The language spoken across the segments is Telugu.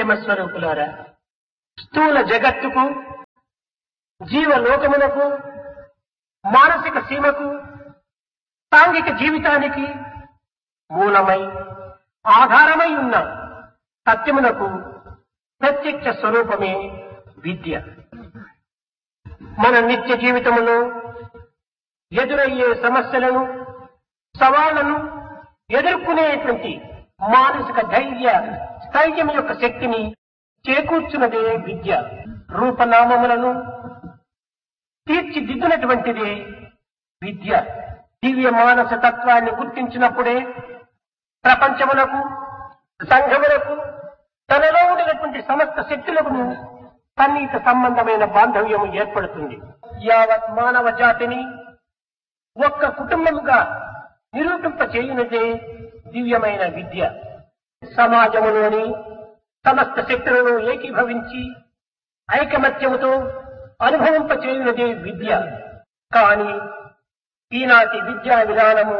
ప్రేమ స్వరూపులారా స్థూల జగత్తుకు జీవలోకమునకు మానసిక సీమకు సాంఘిక జీవితానికి మూలమై ఆధారమై ఉన్న సత్యమునకు ప్రత్యక్ష స్వరూపమే విద్య మన నిత్య జీవితములో ఎదురయ్యే సమస్యలను సవాళ్లను ఎదుర్కొనేటువంటి మానసిక ధైర్య స్థైర్యం యొక్క శక్తిని చేకూర్చున్నదే విద్య రూపనామములను తీర్చిదిద్దినటువంటిదే విద్య దివ్య మానస తత్వాన్ని గుర్తించినప్పుడే ప్రపంచములకు సంఘములకు తనలో ఉండినటువంటి సమస్త శక్తులకు సన్నిహిత సంబంధమైన బాంధవ్యము ఏర్పడుతుంది యావత్ మానవ జాతిని ఒక్క కుటుంబముగా నిరూపింప చేయునదే దివ్యమైన విద్య సమాజములోని సమస్త శక్తులను ఏకీభవించి ఐకమత్యముతో అనుభవింప చేయునదే విద్య కాని ఈనాటి విద్యా విధానము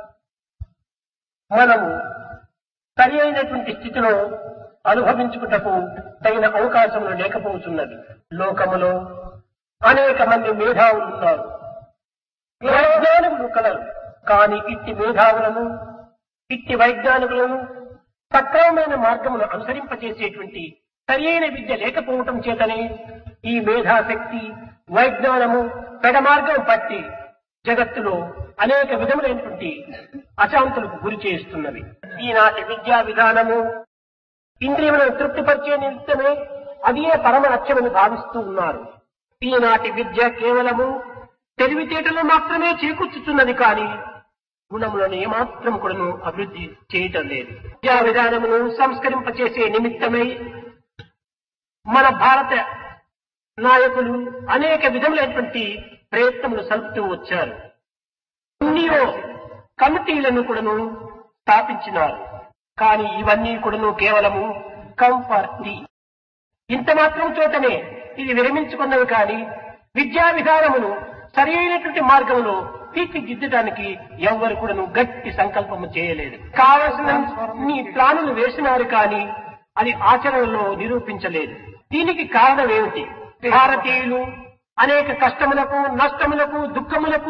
మనము సరి అయినటువంటి స్థితిలో అనుభవించుటకు తగిన అవకాశములు లేకపోతున్నది లోకములో అనేక మంది మేధావులు ఉన్నారు వైజ్ఞానికులు కలరు కానీ ఇట్టి మేధావులను ఇట్టి వైజ్ఞానికులను సక్రమమైన మార్గమును అనుసరింపచేసేటువంటి సరియైన విద్య లేకపోవటం చేతనే ఈ మేధాశక్తి వైజ్ఞానము పెడమార్గం పట్టి జగత్తులో అనేక విధములైనటువంటి అశాంతులకు గురి చేస్తున్నవి ఈనాటి విద్యా విధానము ఇంద్రియములను తృప్తిపరిచే నిమిత్తమే అదే పరమ లక్ష్యమని భావిస్తూ ఉన్నారు ఈనాటి విద్య కేవలము తెలివితేటలు మాత్రమే చేకూర్చుతున్నది కానీ గుణములను ఏమాత్రం కూడాను అభివృద్ధి చేయటం లేదు విద్యా విధానమును సంస్కరింపచేసే నిమిత్తమై మన భారత నాయకులు అనేక విధములైనటువంటి ప్రయత్నములు సలుపుతూ వచ్చారు ఎన్నో కమిటీలను కూడాను స్థాపించినారు కానీ ఇవన్నీ కూడాను కేవలము కంఫర్టీ ఇంత మాత్రం చోటనే ఇది విరమించుకున్నవి కానీ విద్యా విధానమును సరి అయినటువంటి మార్గంలో తీర్చిదిద్దడానికి ఎవ్వరు కూడాను గట్టి సంకల్పము చేయలేదు కావలసిన ప్లానులు వేసినారు కానీ అది ఆచరణలో నిరూపించలేదు దీనికి కారణం ఏమిటి భారతీయులు అనేక కష్టములకు నష్టములకు దుఃఖములకు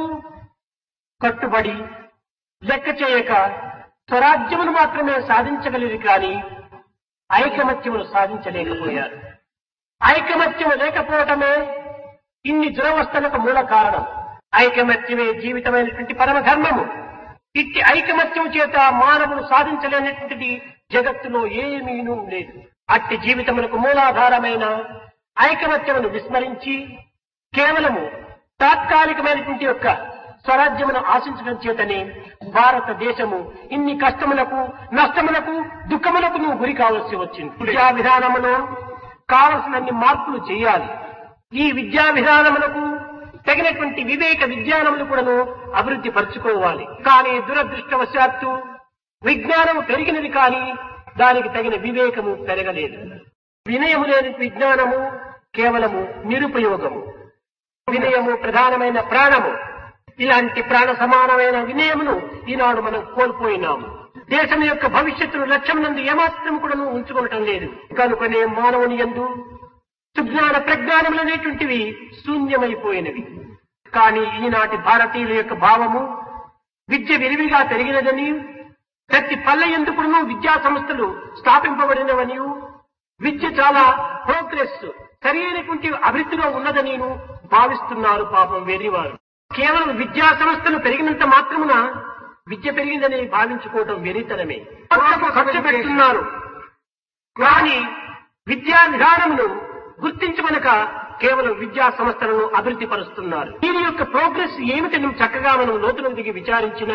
కట్టుబడి లెక్క చేయక స్వరాజ్యమును మాత్రమే సాధించగలిగి కానీ ఐకమత్యమును సాధించలేకపోయారు ఐకమత్యము లేకపోవటమే ఇన్ని దురవస్థలకు మూల కారణం ఐకమత్యమే జీవితమైనటువంటి పరమధర్మము ఇట్టి ఐకమత్యం చేత మానవుడు సాధించలేనటువంటిది జగత్తులో ఏమీనూ లేదు అట్టి జీవితములకు మూలాధారమైన ఐకమత్యమును విస్మరించి కేవలము తాత్కాలికమైనటువంటి యొక్క స్వరాజ్యమును ఆశించడం చేతనే భారతదేశము ఇన్ని కష్టములకు నష్టములకు దుఃఖములకు నువ్వు గురి కావలసి వచ్చింది విద్యా విధానములో కావలసినన్ని మార్పులు చేయాలి ఈ విద్యా విధానములకు తగినటువంటి వివేక విజ్ఞానములు కూడాను అభివృద్ధి పరుచుకోవాలి కానీ దురదృష్టవశాత్తు విజ్ఞానము పెరిగినది కానీ దానికి తగిన వివేకము పెరగలేదు వినయము లేని విజ్ఞానము కేవలము నిరుపయోగము వినయము ప్రధానమైన ప్రాణము ఇలాంటి ప్రాణ సమానమైన వినయమును ఈనాడు మనం కోల్పోయినాము దేశం యొక్క భవిష్యత్తును లక్ష్యం నందు ఏమాత్రం కూడా ఉంచుకోవటం లేదు కనుకనే మానవుని ఎందు సుజ్ఞాన ప్రజ్ఞానములనేటువంటివి శూన్యమైపోయినవి కానీ ఈనాటి భారతీయుల యొక్క భావము విద్య విరివిగా పెరిగినదని ప్రతి పల్లె ఎందుకును విద్యా సంస్థలు స్థాపింపబడినవని విద్య చాలా ప్రోగ్రెస్ సరైనటువంటి అభివృద్ధిలో ఉన్నదని భావిస్తున్నారు పాపం వెర్రివారు కేవలం విద్యా సంస్థలు పెరిగినంత మాత్రమున విద్య పెరిగిందని భావించుకోవటం వెరితనమే ఖర్చు పెడుతున్నారు కానీ విద్యా విధానమును గుర్తించమనక కేవలం విద్యా సంస్థలను అభివృద్ధి పరుస్తున్నారు దీని యొక్క ప్రోగ్రెస్ ఏమిటని చక్కగా మనం లోతులో దిగి విచారించిన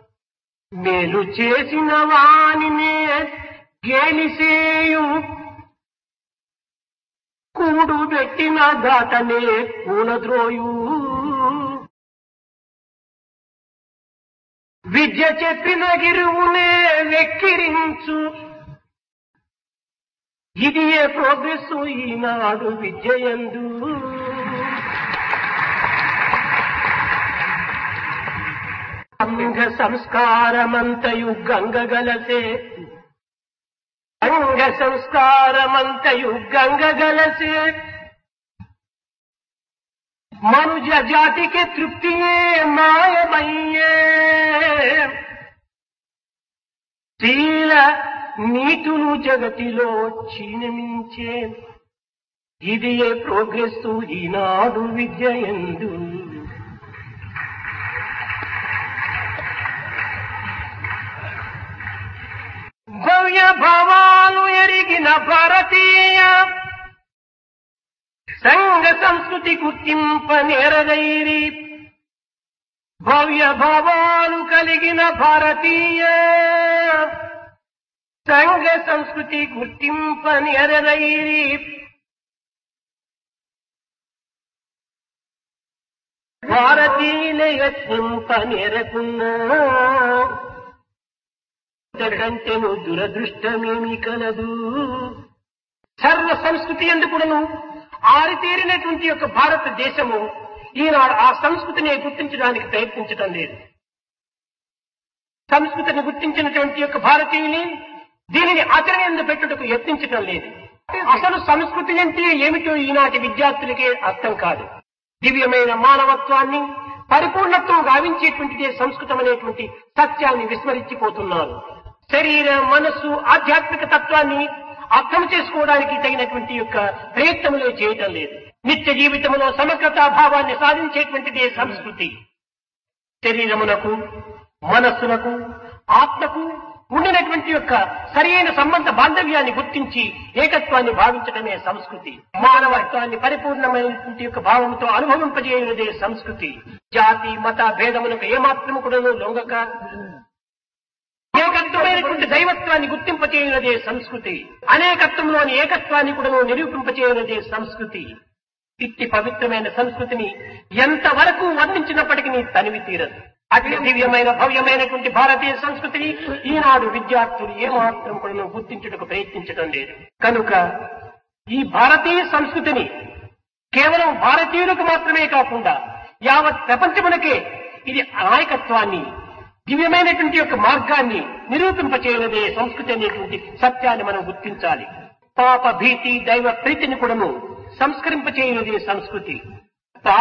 మేలు చేసిన వానినే గేలిసేయు కూడు పెట్టిన దాటనే కూనద్రోయు విద్య చెప్పిన గిరువునే వెక్కిరించు ఇది ఏ ప్రోగ్రెస్ ఈనాడు విద్యయందు సంఘ సంస్కారమంతయు గంగగలసే సంఘ సంస్కారమంతయు గంగగలసే మనుజ జాతికి తృప్తియే మాయమయ్యే శీల నీతులు జగతిలో క్షీణమించే ఇది ఏ ప్రోగ్రెస్ ఈనాడు విద్య ఎందు భవ్య భావాలు ఎరిగిన భారతీయ సంఘ సంస్కృతి గుర్తింప నేరదైరి భవ్య భావాలు కలిగిన భారతీయ సంఘ సంస్కృతి గుర్తింప నేరదైరి భారతీయుల యత్నింప నేరకున్నా జరగంటేను దురదృష్టమేమి కలదు సర్వ సంస్కృతి ఎందుకును ఆరితేరినటువంటి యొక్క భారతదేశము ఈనాడు ఆ సంస్కృతిని గుర్తించడానికి ప్రయత్నించడం లేదు సంస్కృతిని గుర్తించినటువంటి యొక్క భారతీయుని దీనిని ఆచరణ ఎందు పెట్టుటకు యత్నించటం లేదు అసలు సంస్కృతి అంటే ఏమిటో ఈనాటి విద్యార్థులకే అర్థం కాదు దివ్యమైన మానవత్వాన్ని పరిపూర్ణత్వం గావించేటువంటిదే సంస్కృతం అనేటువంటి సత్యాన్ని విస్మరించిపోతున్నారు శరీర మనస్సు ఆధ్యాత్మిక తత్వాన్ని అర్థం చేసుకోవడానికి తగినటువంటి యొక్క ప్రయత్నములే చేయటం లేదు నిత్య జీవితంలో సమగ్రతా భావాన్ని సాధించేటువంటిదే సంస్కృతి శరీరమునకు మనస్సునకు ఆత్మకు ఉండినటువంటి యొక్క సరైన సంబంధ బాంధవ్యాన్ని గుర్తించి ఏకత్వాన్ని భావించడమే సంస్కృతి మానవత్వాన్ని పరిపూర్ణమైనటువంటి యొక్క భావంతో అనుభవింపజేయనిదే సంస్కృతి జాతి మత భేదములకు ఏమాత్రము కూడా లొంగక ఏకత్వమైనటువంటి దైవత్వాన్ని గుర్తింపచేయనిదే సంస్కృతి అనేకత్వంలోని ఏకత్వాన్ని కూడా నిరూపింపచేయనిదే సంస్కృతి ఇట్టి పవిత్రమైన సంస్కృతిని ఎంతవరకు వర్ణించినప్పటికీ తనివి తీరదు అతి దివ్యమైన భవ్యమైనటువంటి భారతీయ సంస్కృతిని ఈనాడు విద్యార్థులు ఏమాత్రం కూడా గుర్తించుటకు ప్రయత్నించడం లేదు కనుక ఈ భారతీయ సంస్కృతిని కేవలం భారతీయులకు మాత్రమే కాకుండా యావత్ ప్రపంచమునకే ఇది నాయకత్వాన్ని దివ్యమైనటువంటి యొక్క మార్గాన్ని నిరూపింపచేయనదే సంస్కృతి అనేటువంటి సత్యాన్ని మనం గుర్తించాలి పాప భీతి దైవ ప్రీతిని కూడాను సంస్కరింపచేయనదే సంస్కృతి